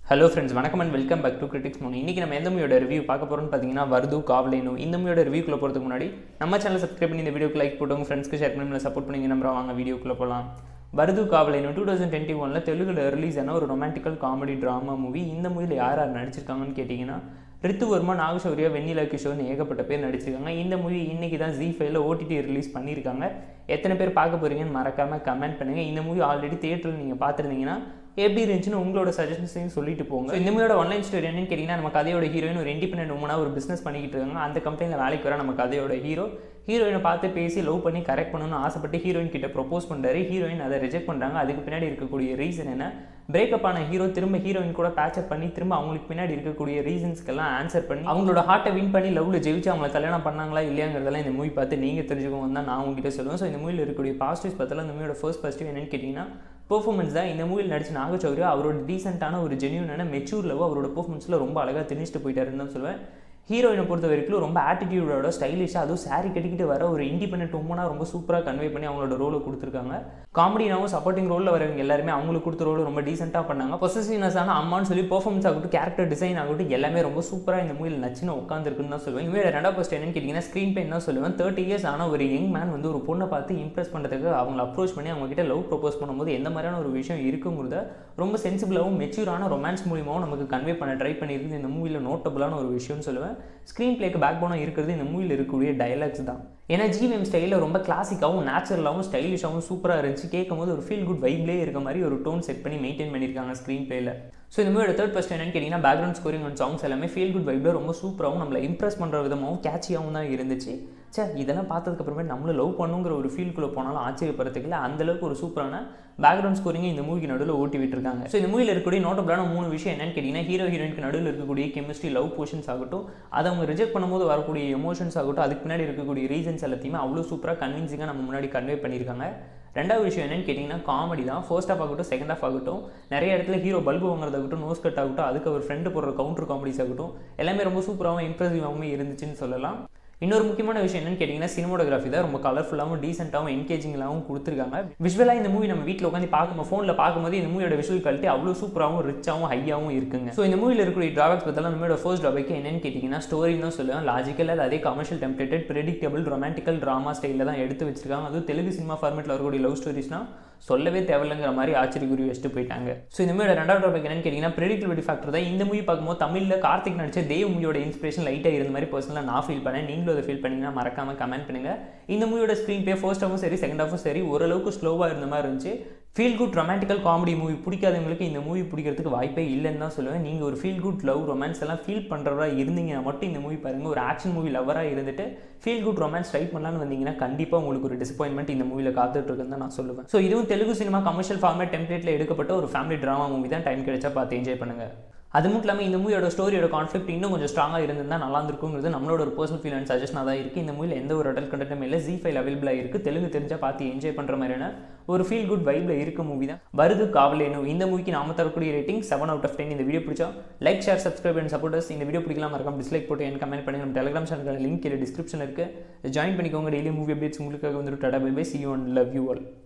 hello friends வணக்கம் and welcome back to critics மோனி இன்றைக்கி நம்ம எந்த மூவியோட ரிவ்யூ பார்க்க போகிறோம்னு பார்த்தீங்கன்னா வருது காவலேனு இந்த மூவியோட ரிவ்யூக்குள்ள போகிறதுக்கு முன்னாடி நம்ம சேனல் சப்ஸ்கிரைப் பண்ணி இந்த வீடியோக்கு லைக் போட்டு உங்கள் ஃப்ரெண்ட்ஸ்க்கு ஷேர் பண்ணி சப்போர்ட் பண்ணி நம்புறோம் வாங்க வீடியோக்குள்ளே போகலாம் வருது காவலேனு டூ தௌசண்ட் டுவெண்ட்டி ஒனில் தெலுங்குல ரிலீஸ் ஆன ஒரு ரொமான்டிக்கல் காமெடி ட்ராமா மூவி இந்த மூவியில் யார் யார் நடிச்சிருக்காங்கன்னு கேட்டிங்கன்னா ரித்துவர்மா நாகசௌரியா வெண்ணிலா கிஷோர்னு ஏகப்பட்ட பேர் நடிச்சிருக்காங்க இந்த மூவி இன்னைக்கு தான் ஜி ஃபைவ்ல ஓடிடி ரிலீஸ் பண்ணியிருக்காங்க எத்தனை பேர் பார்க்க போறீங்கன்னு மறக்காம கமெண்ட் பண்ணுங்க இந்த மூவி ஆல்ரெடி தியேட்டரில் நீங்கள் பார்த்துருந்தீங்கன்னா எப்படி இருந்துச்சுன்னு உங்களோட சஜஷன்ஸையும் சொல்லிட்டு போங்க So, இந்த மூவியோட ஒன்லைன் ஸ்டோரி என்னன்னு கேட்டிங்கன்னா நம்ம கதையோட ஹீரோயின் ஒரு இண்டிபெண்டன்ட் உமனாக ஒரு பிஸ்னஸ் பண்ணிக்கிட்டு இருக்காங்க அந்த கம்பெனியில் வேலைக்கு வர நம்ம கதையோட ஹீரோ ஹீரோயினை பார்த்து பேசி லவ் பண்ணி கரெக்ட் பண்ணணும்னு ஆசைப்பட்டு ஹீரோயின் கிட்ட ப்ரொப்போஸ் பண்ணுறாரு ஹீரோயின் அதை ரிஜெக்ட் பண்ணுறாங்க அதுக்கு பின்னாடி இருக்கக்கூடிய ரீசன் என்ன பிரேக்கப் ஆன ஹீரோ திரும்ப ஹீரோயின் கூட பேச்சப் பண்ணி திரும்ப அவங்களுக்கு பின்னாடி இருக்கக்கூடிய ரீசன்ஸ்க்கெல்லாம் ஆன்சர் பண்ணி அவங்களோட ஹார்ட்டை வின் பண்ணி லவ்ல ஜெயிச்சு அவங்கள கல்யாணம் பண்ணாங்களா இல்லையாங்கிறதெல்லாம் இந்த மூவி பார்த்து நீங்கள் தெரிஞ்சுக்கோங்க தான் நான் உங்ககிட்ட சொல்லுவேன் ஸோ இந்த மூவியில் இருக்கக்கூடிய பாசிட்டிவ்ஸ் பார்த்தாலும் இந்த மூவியோட ஃபர்ஸ்ட் பாசிட்டிவ் என்னன்னு கேட்டிங்கன்னா பெர்ஃபார்மன்ஸ் தான் இந்த மூவியில் நடிச்ச நாகச்சௌரி அவரோட டீசென்ட்டான ஒரு ஜென்யூனான மெச்சூர் லவ் அவரோட பெர்ஃபார்மன்ஸில் ரொம்ப அழகாக திணிச்சிட்டு போயிட்டாருன்னு தான் சொல்லுவேன் ஹீரோயினை பொறுத்த வரைக்கும் ரொம்ப ஆட்டிடியூடோட ஸ்டைலிஷாக அதுவும் saree கட்டிக்கிட்டு வர ஒரு இண்டிபெண்டன்ட் உமனாக ரொம்ப சூப்பராக கன்வே பண்ணி அவங்களோட ரோலை கொடுத்துருக்காங்க காமெடினாவும் சப்போர்ட்டிங் ரோலில் வரவங்க எல்லாருமே அவங்களுக்கு கொடுத்த ரோல் ரொம்ப டீசெண்டாக பண்ணாங்க பொசசிவ்னஸான அம்மான்னு சொல்லி பெர்ஃபார்மன்ஸ் ஆகட்டும் கேரக்டர் டிசைன் ஆகட்டும் எல்லாமே ரொம்ப சூப்பராக இந்த மூவியில் நச்சுன்னு உட்காந்துருக்குன்னு தான் சொல்லுவேன் இவங்க ரெண்டாவது ஃபஸ்ட் என்னன்னு கேட்டிங்கன்னா ஸ்க்ரீன் பெயின் தான் சொல்லுவேன் தேர்ட்டி இயர்ஸ் ஆன ஒரு யங் மேன் வந்து ஒரு பொண்ணை பார்த்து இம்ப்ரெஸ் பண்ணுறதுக்கு அவங்களை அப்ரோச் பண்ணி அவங்க கிட்ட லவ் ப்ரொபோஸ் பண்ணும்போது எந்த மாதிரியான ஒரு விஷயம் இருக்குங்கிறத ரொம்ப சென்சிபிளாகவும் மெச்சூரான ரொமான்ஸ் மூலியமாகவும் நமக்கு கன்வே பண்ண ட்ரை பண்ணியிருக்குது இந்த மூவியில் நோட்டபுளான ஒரு விஷயம்னு சொல்லுவேன் ஸ்க்ரீன் பிளேக்கு பேக் போனாக இருக்கிறது இந்த மூவியில் இருக்கக்கூடிய டைலாக்ஸ் தான் ஏன்னா ஜிவிஎம் ஸ்டைலில் ரொம்ப கிளாசிக்காகவும் நேச்சுரலாகவும் ஸ்டைலிஷாகவும் சூப்பராக இருந்துச்சு கேட்கும் போது ஒரு ஃபீல் குட் வைப்லேயே இருக்க மாதிரி ஒரு டோன் செட் பண்ணி மெயின்டைன் பண்ணியிருக்காங்க ஸ்க்ரீன் பிளேயில் ஸோ இந்த மூவியோட தேர்ட் ஃபஸ்ட் என்னன்னு கேட்டிங்கன்னா பேக்ரவுண்ட் ஸ்கோரிங் அண்ட் சாங்ஸ் எல்லாமே ஃபீல் குட் வைப்பில் ரொம்ப சூப்பராகவும் நம்மளை இம்ப்ரெஸ் பண்ணுற விதமாகவும் கேட்சியாகவும் தான் இருந்துச்சு சே இதெல்லாம் பார்த்ததுக்கப்புறமே நம்மளும் லவ் பண்ணுங்கிற ஒரு ஃபீல்குள்ளே போனாலும் ஆச்சரியப்படுறதுக்கு இல்லை அந்தளவுக்கு ஒரு சூப்பரான பேக்ரவுண்ட் ஸ்கோரிங்கை இந்த மூவிக்கு நடுவில் ஓட்டி விட்டுருக்காங்க ஸோ இந்த மூவியில் இருக்கக்கூடிய நோட்டபுளான மூணு விஷயம் என்னன்னு கேட்டிங்கன்னா ஹீரோ ஹீரோயினுக்கு நடுவில் இருக்கக்கூடிய கெமிஸ்ட்ரி லவ் போர்ஷன்ஸ் ஆகட்டும் அதை அவங்க ரிஜெக்ட் பண்ணும்போது வரக்கூடிய எமோஷன்ஸ் ஆகட்டும் அதுக்கு பின்னாடி இருக்கக்கூடிய ரீசன்ஸ் எல்லாத்தையுமே அவ்வளோ சூப்பராக கன்வின்சிங்காக நம்ம முன்னாடி கன்வே பண்ணியிருக்காங்க ரெண்டாவது விஷயம் என்னன்னு கேட்டிங்கன்னா காமெடி தான் ஃபர்ஸ்ட் ஹாஃப் ஆகட்டும் செகண்ட் ஹாஃப் ஆகட்டும் நிறைய இடத்துல ஹீரோ பல்பு வாங்குறதாகட்டும் நோஸ் கட் ஆகட்டும் அதுக்கு அவர் ஃப்ரெண்டு போடுற கவுண்டர் காமெடிஸ் ஆகட்டும் எல்லாமே ரொம்ப சூப்பராகவும் இம்ப்ரெசிவாகவும் இருந்துச்சுன்னு சொல்லலாம் இன்னொரு முக்கியமான விஷயம் என்னன்னு கேட்டிங்கன்னா சினிமோகிராஃபி தான் ரொம்ப கலர்ஃபுல்லாகவும் டீசெண்டாகவும் என்கேஜிங்காகவும் கொடுத்துருக்காங்க விஷுவலாக இந்த மூவி நம்ம வீட்டில் உட்காந்து பார்க்கும்போது ஃபோனில் பார்க்கும்போது இந்த மூவியோட விஷுவல் குவாலிட்டி அவ்வளோ சூப்பராகவும் ரிச்சாகவும் ஹையாகவும் இருக்குங்க ஸோ இந்த மூவியில் இருக்கக்கூடிய ட்ராபேக்ஸ் பற்றிலாம் நம்மளோட ஃபர்ஸ்ட் ட்ராபேக் என்னன்னு கேட்டிங்கன்னா ஸ்டோரின்னு தான் சொல்லுவேன் லாஜிக்கல் அது அதே commercial templated predictable romantical drama ஸ்டைலில் தான் எடுத்து வச்சிருக்காங்க அதுவும் தெலுங்கு சினிமா ஃபார்மேட்டில் வரக்கூடிய லவ் ஸ்டோரிஸ்னால் சொல்லவே தேவையில்லைங்கிற மாதிரி ஆச்சரியக்குறி வச்சுட்டு போயிட்டாங்க ஸோ இந்த மூவியோட ரெண்டாவது டாபிக் என்னன்னு கேட்டிங்கன்னா ப்ரெடிக்டிபிலிட்டி ஃபேக்டர் தான் இந்த மூவி பார்க்கும்போது தமிழில் கார்த்திக் நடிச்ச தேவ் மூவியோட இன்ஸ்பிரேஷன் லைட்டாக இருந்த மாதிரி பர்சனலாக நான் ஃபீல் பண்ணேன் நீங்களும் அதை ஃபீல் பண்ணீங்கன்னா மறக்காம கமெண்ட் பண்ணுங்க இந்த மூவியோட ஸ்க்ரீன் பே ஃபர்ஸ்ட் ஹாஃபும் சரி செகண்ட் ஹாஃபும் சரி ஓரளவுக்கு ஸ்லோவாக இருந்த மாதிரி இருந்துச்சு feel good romantical comedy movie பிடிக்காதவங்களுக்கு இந்த மூவி பிடிக்கிறதுக்கு வாய்ப்பே இல்லைன்னு தான் சொல்லுவேன் நீங்கள் ஒரு ஃபீல் குட் லவ் ரொமான்ஸ் எல்லாம் ஃபீல் பண்ணுறவரா இருந்தீங்கன்னா மட்டும் இந்த மூவி பாருங்கள் ஒரு ஆக்ஷன் மூவி லவராக இருந்துட்டு ஃபீல் குட் ரொமான்ஸ் ட்ரை பண்ணலான்னு வந்தீங்கன்னா கண்டிப்பாக உங்களுக்கு ஒரு டிசப்பாயின்மெண்ட் இந்த மூவியில் காத்துட்டு இருக்குன்னு தான் நான் சொல்லுவேன் ஸோ இதுவும் தெலுங்கு சினிமா கமர்ஷியல் ஃபார்மேட் டெம்ப்ளேட்டில் எடுக்கப்பட்ட ஒரு ஃபேமிலி ட்ராமா மூவி தான் டைம் கிடைச்சா பார்த்து என்ஜாய் பண்ணுங்கள் அது மட்டும் இல்லாமல் இந்த மூவியோட ஸ்டோரியோட கான்ஃப்ளிக்ட் இன்னும் கொஞ்சம் ஸ்ட்ராங்காக இருந்திருந்தால் நல்லா இருந்திருக்குங்கிறது நம்மளோட ஒரு பர்சனல் ஃபீல் அண்ட் சஜஷனாக தான் இருக்குது இந்த மூவியில் எந்த ஒரு அடல் கண்டென்ட்டும் இல்லை ஜி ஃபைல் அவைலபிளாக இருக்குது தெலுங்கு தெரிஞ்சால் பார்த்து என்ஜாய் பண்ணுற மாதிரியான ஒரு ஃபீல் குட் வைப்பில் இருக்க மூவி தான் வருது காவலேனும் இந்த மூவிக்கு நாம தரக்கூடிய rating seven out of ten இந்த வீடியோ பிடிச்சா like share subscribe and supporters இந்த வீடியோ பிடிக்கலாம் மறக்காம டிஸ்லைக் போட்டு எனக்கு கமெண்ட் பண்ணுங்க நம்ம டெலிகிராம் சேனலுக்கான லிங்க் கீழே டிஸ்கிரிப்ஷன் இருக்குது ஜாயின் பண்ணிக்கோங்க டெய்லி மூவி அப்டேட்ஸ் உங்களுக்காக வந்துட்டு டாடா bye bye see you and love you all